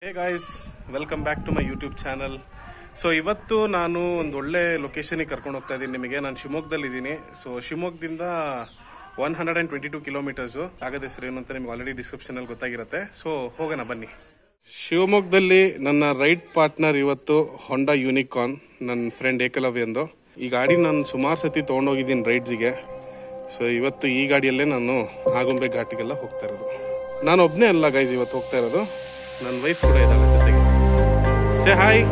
Hey guys welcome back to my YouTube channel so ಇವತ್ತು ನಾನು ಒಂದು ಒಳ್ಳೆ ಲೊಕೇಶನಿಗೆ ಕರ್ಕೊಂಡು ಹೋಗ್ತಾ ಇದ್ದೀನಿ ನಿಮಗೆ ನಾನು ಶಿವಮೊಗ್ಗದಲ್ಲಿ ಇದ್ದೀನಿ ಸೊ ಶಿವಮೊಗ್ಗದಿಂದ one hundred and twenty two kilometres ಆಗದ ಹೆಸರು ಏನು ಅಂತ ನಿಮ್ಗೆ ಆಲ್ರೆಡಿ ಡಿಸ್ಕ್ರಿಪ್ಷನಲ್ಲಿ ಗೊತ್ತಾಗಿರುತ್ತೆ ಸೊ ಹೋಗೋಣ ಬನ್ನಿ ಶಿವಮೊಗ್ಗದಲ್ಲಿ ನನ್ನ ರೈಡ್ ಪಾರ್ಟ್ನರ್ ಇವತ್ತು ಹೊಂಡಾ ಯೂನಿಕಾನ್ ನನ್ನ ಫ್ರೆಂಡ್ ಏಕಲವ್ಯಂದು ಈ ಗಾಡಿ ನಾನು ಸುಮಾರು ಸತಿ ತೊಗೊಂಡೋಗಿದ್ದೀನಿ ರೈಡ್ಸಿಗೆ ಸೊ ಇವತ್ತು ಈ ಗಾಡಿಯಲ್ಲೇ ನಾನು ಆಗುಂಬೆ ಘಾಟಿಗೆಲ್ಲ ಹೋಗ್ತಾ ಇರೋದು ನಾನು ಒಬ್ಬನೇ ಅಲ್ಲ ಗೈಸ್ ಇವತ್ತು ಹೋಗ್ತಾ ಇರೋದು ನನ್ನ ವೈಫ್ ಕೂಡ ಇದ್ದಾಳೆ ಜೊತೆಗೆ ಸೇ ಹಾಯ್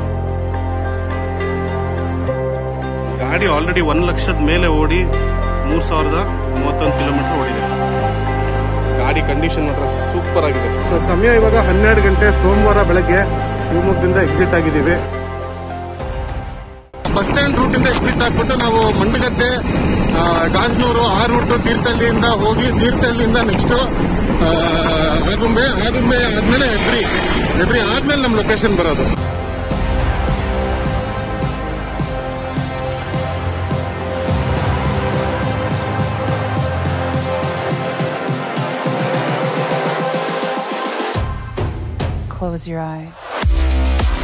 ಗಾಡಿ ಆಲ್ರೆಡಿ ಒಂದ್ ಲಕ್ಷದ ಮೇಲೆ ಓಡಿ ಮೂರ್ ಸಾವಿರದ ಮೂವತ್ತೊಂದು ಕಿಲೋಮೀಟರ್ ಓಡಿದೆ ಗಾಡಿ ಕಂಡೀಷನ್ ಮಾತ್ರ ಸೂಪರ್ ಆಗಿದೆ ಸೊ ಸಮಯ ಇವಾಗ ಹನ್ನೆರಡು ಗಂಟೆ ಸೋಮವಾರ ಬೆಳಗ್ಗೆ ಶಿವಮೊಗ್ಗದಿಂದ ಎಕ್ಸಿಟ್ ಆಗಿದ್ದೀವಿ ಬಸ್ ಸ್ಟ್ಯಾಂಡ್ ರೂಟ್ ಇಂದ ಎಕ್ಸಿಟ್ ಆಗ್ಬಿಟ್ಟು ನಾವು ಮಂಡಗದ್ದೆ ಆ, ಗಾಜನೂರು ಆ ರೂಟ್ ತೀರ್ಥಹಳ್ಳಿಯಿಂದ ಹೋಗಿ ತೀರ್ಥಹಳ್ಳಿಯಿಂದ ನೆಕ್ಸ್ಟ್ ಆಗುಂಬೆ ಆಗುಂಬೆ ಆದ್ಮೇಲೆ ಹೆಬ್ರಿ ಹೆಬ್ರಿ ಆದ್ಮೇಲೆ ನಮ್ಮ ಲೊಕೇಶನ್ ಬರೋದು Close your eyes.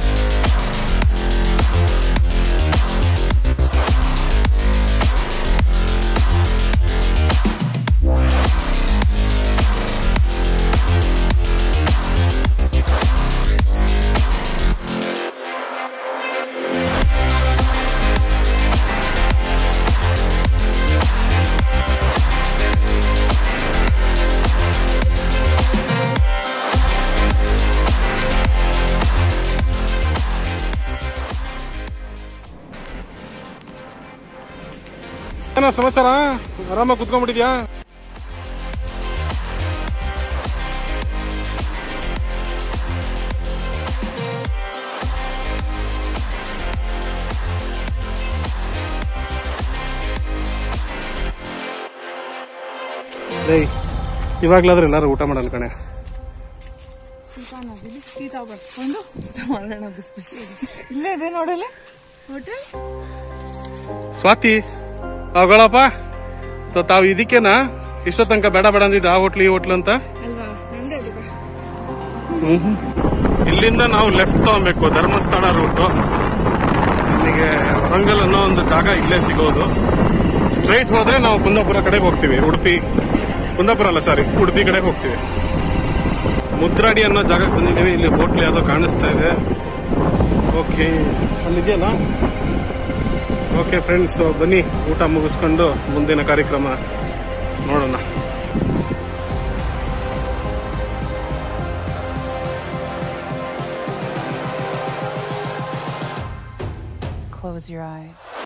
ಏನ ಸಮಾಚಾರ ಆರಾಮಾಗಿ ಕುತ್ಕೊಂಡ್ಬಿಟ್ಟಿದ್ಯಾ ಡೇಯ್ ಇವಾಗ್ಲಾದ್ರೆ ಎಲ್ಲಾರು ಊಟ ಮಾಡೋಣ ಕಣೆ ಸುಲ್ತಾನಾಗಿಲ್ಲಿ ಸೀತಾ ಬರ್ಕೊಂಡು ಊಟ ಮಾಡೋಣ ಬಿಸಿ ಬಿಸಿ ಇಲ್ಲೇ ಇದೆ ನೋಡಲ್ಲ ಹೋಟೆಲ್ ಸ್ವಾತಿ ಅವಗಳಪ್ಪ ತಾವು ಇದಕ್ಕೇನಾ ಇಷ್ಟೋ ತನಕ ಬೇಡ ಬೇಡ ಅಂದಿದ್ದು ಆ ಹೋಟ್ಲು ಈ ಹೋಟ್ಲು ಅಂತ ಅಲ್ವಾ ನಂದೇ ಅದು ಬಾ. ಇಲ್ಲಿಂದ ನಾವು ಲೆಫ್ಟ್ ತಗೊಬೇಕು ಧರ್ಮಸ್ಥಳ ರೂಟು ನಮಗೆ ವರಂಗಲ್ ಅನ್ನೋ ಒಂದು ಜಾಗ ಇಲ್ಲೇ ಸಿಗೋದು ಸ್ಟ್ರೈಟ್ ಹೋದ್ರೆ ನಾವು ಕುಂದಾಪುರ ಕಡೆಗೆ ಹೋಗ್ತೀವಿ ಉಡುಪಿ ಕುಂದಾಪುರ ಅಲ್ಲ ಸಾರಿ ಉಡುಪಿ ಕಡೆಗೆ ಹೋಗ್ತೀವಿ ಮುದ್ರಾಡಿ ಅನ್ನೋ ಜಾಗಕ್ಕೆ ಬಂದಿದ್ದೀವಿ ಇಲ್ಲಿ ಹೋಟ್ಲ್ ಯಾವುದೋ ಕಾಣಿಸ್ತಾ ಇದೆ ಓಕೆ ಅಲ್ಲಿದೆಯಲ್ಲ ಓಕೆ ಫ್ರೆಂಡ್ಸ್ ಬನ್ನಿ ಊಟ ಮುಗಿಸ್ಕೊಂಡು ಮುಂದಿನ ಕಾರ್ಯಕ್ರಮ ನೋಡೋಣ Close your eyes.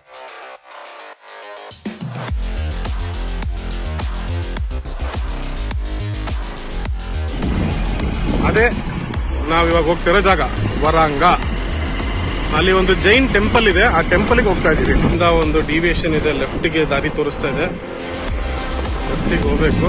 ಅದೇ ನಾವ್ ಇವಾಗ ಹೋಗ್ತಿರೋ ಜಾಗ ವರಾಂಗ ಅಲ್ಲಿ ಒಂದು ಜೈನ್ ಟೆಂಪಲ್ ಇದೆ ಆ ಟೆಂಪಲ್ಗೆ ಹೋಗ್ತಾ ಇದೀವಿ ಇಂದ ಒಂದು ಡಿವಿಯೇಷನ್ ಇದೆ ಲೆಫ್ಟ್ಗೆ ದಾರಿ ತೋರಿಸ್ತಾ ಇದೆ ಲೆಫ್ಟಿಗೆ ಹೋಗ್ಬೇಕು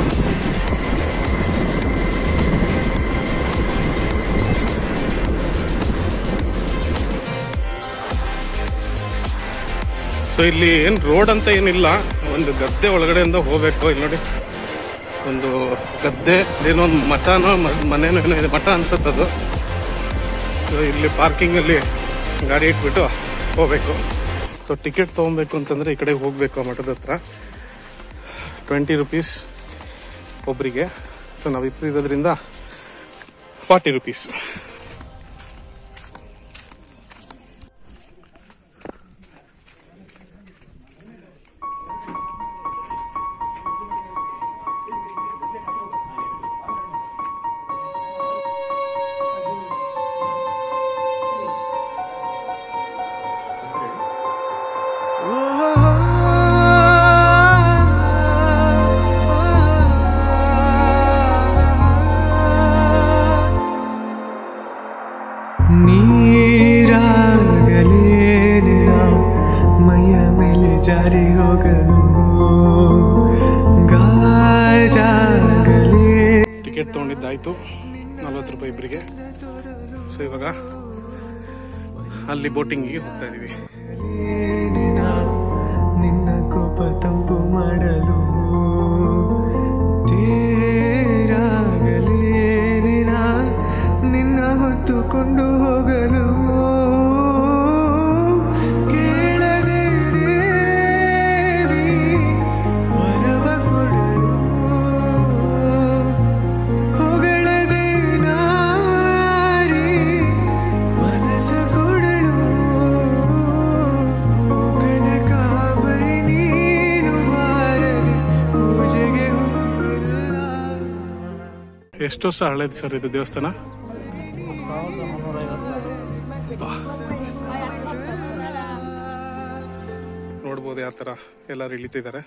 ಸೊ ಇಲ್ಲಿ ಏನ್ ರೋಡ್ ಅಂತ ಏನಿಲ್ಲ ಒಂದು ಗದ್ದೆ ಒಳಗಡೆಯಿಂದ ಹೋಗ್ಬೇಕು ಇಲ್ಲಿ ನೋಡಿ ಒಂದು ಗದ್ದೆ ಏನೋ ಒಂದು ಮಠನೋ ಮ- ಮನೆನೋ ಏನೋ ಇದೆ ಮಠ ಅನ್ಸುತ್ತದು ಸೊ ಇಲ್ಲಿ ಪಾರ್ಕಿಂಗ್ ಅಲ್ಲಿ ಗಾಡಿ ಇಟ್ಬಿಟ್ಟು ಹೋಗ್ಬೇಕು ಸೊ ಟಿಕೆಟ್ ತಗೊಬೇಕು ಅಂತಂದ್ರೆ ಈ ಕಡೆ ಹೋಗ್ಬೇಕು ಆ ಮಠದ ಹತ್ರ ಟ್ವೆಂಟಿ ರುಪೀಸ್ ಒಬ್ಬರಿಗೆ ಸೊ ನಾವಿಬ್ರು ಇರೋದ್ರಿಂದ ಫಾರ್ಟಿ ರುಪೀಸ್ ನೀರಾಗಲೇನೆ ನಾವು ಮೈಯ ಮೇಲೆ ಜಾರಿ ಹೋಗಲು ಗಾಜಾಗಲೇ ಟಿಕೆಟ್ ತಗೊಂಡಿದ್ದಾಯ್ತು ನಲ್ವತ್ತು ರೂಪಾಯಿ ಇಬ್ಬರಿಗೆ ಸೊ ಇವಾಗ ಅಲ್ಲಿ ಬೋಟಿಂಗಿಗೆ ಹೋಗ್ತಾ ಇದೀವಿ ನಾವು ನಿನ್ನ ಕೋಪ ತಂಪು ಮಾಡಲು ತೇರಾಗಲೇನೆ ನಾ ನಿನ್ನ ಹೊತ್ತು ಹೊತ್ತುಕೊಂಡು ಹೋಗಲು ಕೇಳದೆ ದೇವಿ ವರವ ಕೊಡಲು ಹೊಗಳದೆ ನಾರಿ ಮನಸ ಕೊಡಲು ಮೂಕನ ಕಾಬರಿ ನೀನು ಬಾರದೆ ಪೂಜೆಗೆ ಹೋಗಿಲ್ಲ ಎಷ್ಟು ವರ್ಷ ಹಳೇದು ಸರ್ ಇದು ದೇವಸ್ಥಾನ ಬಾ. ನೋಡ್ಬೋದು ಯಾವ ತರ ಎಲ್ಲರೂ ಇಳಿತಿದ್ದಾರೆ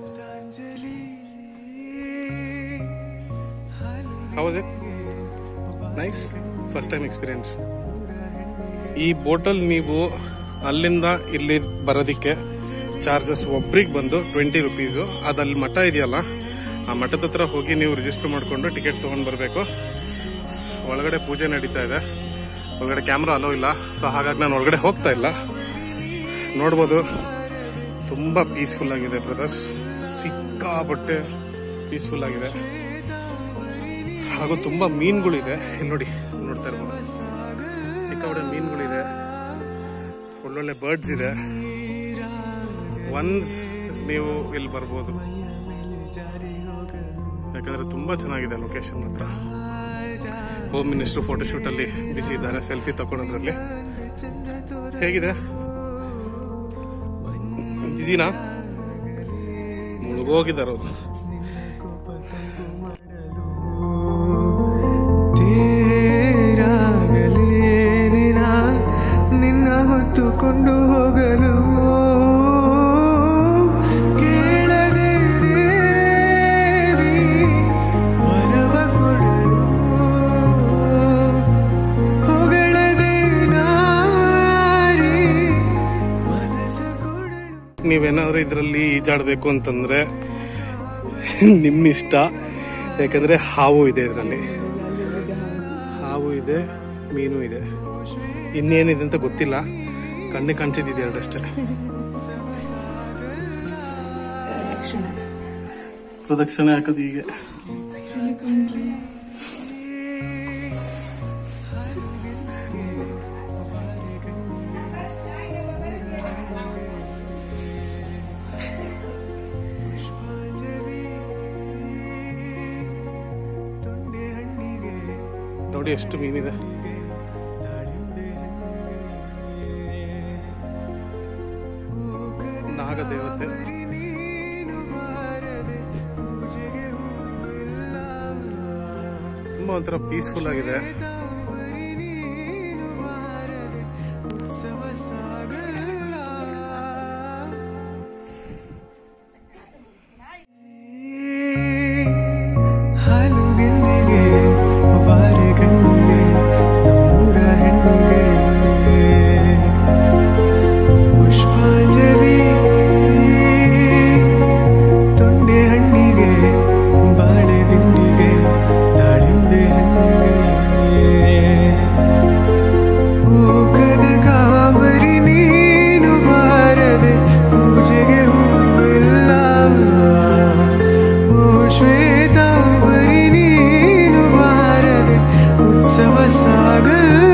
how's it nice first time experience ಈ ಬೋಟಲ್ಲಿ ನೀವು ಅಲ್ಲಿಂದ ಇಲ್ಲಿ ಬರೋದಿಕ್ಕೆ ಚಾರ್ಜಸ್ ಒಬ್ರಿಗೆ ಬಂದು ಟ್ವೆಂಟಿ ರುಪೀಸು ಅದಲ್ಲಿ ಮಠ ಇದೆಯಲ್ಲ ಆ ಮಠದ ಹತ್ರ ಹೋಗಿ ನೀವು ರಿಜಿಸ್ಟರ್ ಮಾಡಿಕೊಂಡು ಟಿಕೆಟ್ ತೊಗೊಂಡು ಬರಬೇಕು ಒಳಗಡೆ ಪೂಜೆ ನಡೀತಾ ಇದೆ ಒಳಗಡೆ ಕ್ಯಾಮ್ರಾ ಅಲೋ ಇಲ್ಲ ಸೊ ಹಾಗಾಗಿ ನಾನು ಒಳಗಡೆ ಹೋಗ್ತಾ ಇಲ್ಲ ನೋಡ್ಬೋದು ತುಂಬಾ ಪೀಸ್ಫುಲ್ ಆಗಿದೆ ಬ್ರದರ್ಸ್ ಸಿಕ್ಕಾಪಟ್ಟೆ ಪೀಸ್ಫುಲ್ ಆಗಿದೆ ಹಾಗೂ ತುಂಬಾ ಮೀನುಗಳಿದೆ ಇಲ್ಲಿ ನೋಡಿ ನೋಡ್ತಾ ಇರ್ಬೋದು ಸಿಕ್ಕಾಪಟ್ಟೆ ಮೀನುಗಳಿದೆ ಒಳ್ಳೊಳ್ಳೆ ಬರ್ಡ್ಸ್ ಇದೆ ಒನ್ಸ್ ನೀವು ಇಲ್ಲಿ ಬರ್ಬೋದು ಯಾಕಂದ್ರೆ ತುಂಬಾ ಚೆನ್ನಾಗಿದೆ ಲೊಕೇಶನ್ ಹತ್ರ ಹೋಮ್ ಮಿನಿಸ್ಟರ್ ಫೋಟೋಶೂಟ್ ಅಲ್ಲಿ ಬಿಸಿ ಇದ್ದಾರೆ ಸೆಲ್ಫಿ ತಗೊಳೋದ್ರಲ್ಲಿ ಹೇಗಿದೆ ಬಿಸಿನಾ ಮುಳುಗೋಗಿದ್ದಾರೆ ಅವರು ತೇರಾಗಲೇನಿನ ನಿನ್ನ ಹೊತ್ತುಕೊಂಡು ಹೋಗಲು ಕೇಳದೆ ದೇವಿ ವರವ ಕೊಡಲು ಹೊಗಳದೆ ನಾರಿ ಮನಸ ಕೊಡಲು ನೀವೇನಾದ್ರೂ ಇದರಲ್ಲಿ ಈಜಾಡ್ಬೇಕು ಅಂತಂದ್ರೆ ನಿಮ್ಮ ಇಷ್ಟ ಯಾಕಂದ್ರೆ ಹಾವು ಇದೆ ಇದರಲ್ಲಿ ಹಾವು ಇದೆ ಮೀನು ಇದೆ ಇನ್ನೇನಿದೆ ಅಂತ ಗೊತ್ತಿಲ್ಲ ಕಣ್ಣಿಗೆ ಕಾಣಿಸಿದ್ದು ಎರಡಷ್ಟೇ ಪ್ರದಕ್ಷಿಣೆ ಹಾಕೋದು ಹೀಗೆ ತೊಂಡೆ ಹಣ್ಣಿಗೆ ನೋಡಿ ಎಷ್ಟು ಮೀನಿದೆ ನಾಗದೇವತೆ ನೀನು ಬಾರದೆ ಪೂಜೆಗೆ ಹೋಗಿಲ್ಲ ತುಂಬಾ ಒಂಥರ ಪೀಸ್ಫುಲ್ ಆಗಿದೆ ಬರಿ ನೀನು ಬಾರದೆ ಉತ್ಸವ ಸಾಗಲ್ಲ ಹಾಲು ಗಿನ್ನಿಗೆ ವಾರೆ ಕಣ್ಣಿಗೆ ನಮ್ಮೂರ ಹೆಣ್ಣಿಗೆ ಪುಷ್ಪಾಂಜಲಿ ತೊಂಡೆ ಹಣ್ಣಿಗೆ ಬಾಳೆ ದಿಂಡಿಗೆ ದಾಳಿಂಬೆ ಹಣ್ಣಿಗೆ ಮೂಕದ ಕಾಮರಿ ನೀನು ಬಾರದೆ ಪೂಜೆಗೆ ಹೂವಿಲ್ಲ ಓ ಶ್ವೇತಾಂಬರಿ ನೀನು ಬಾರದೆ ಉತ್ಸವ ಸಾಗಲ್ಲ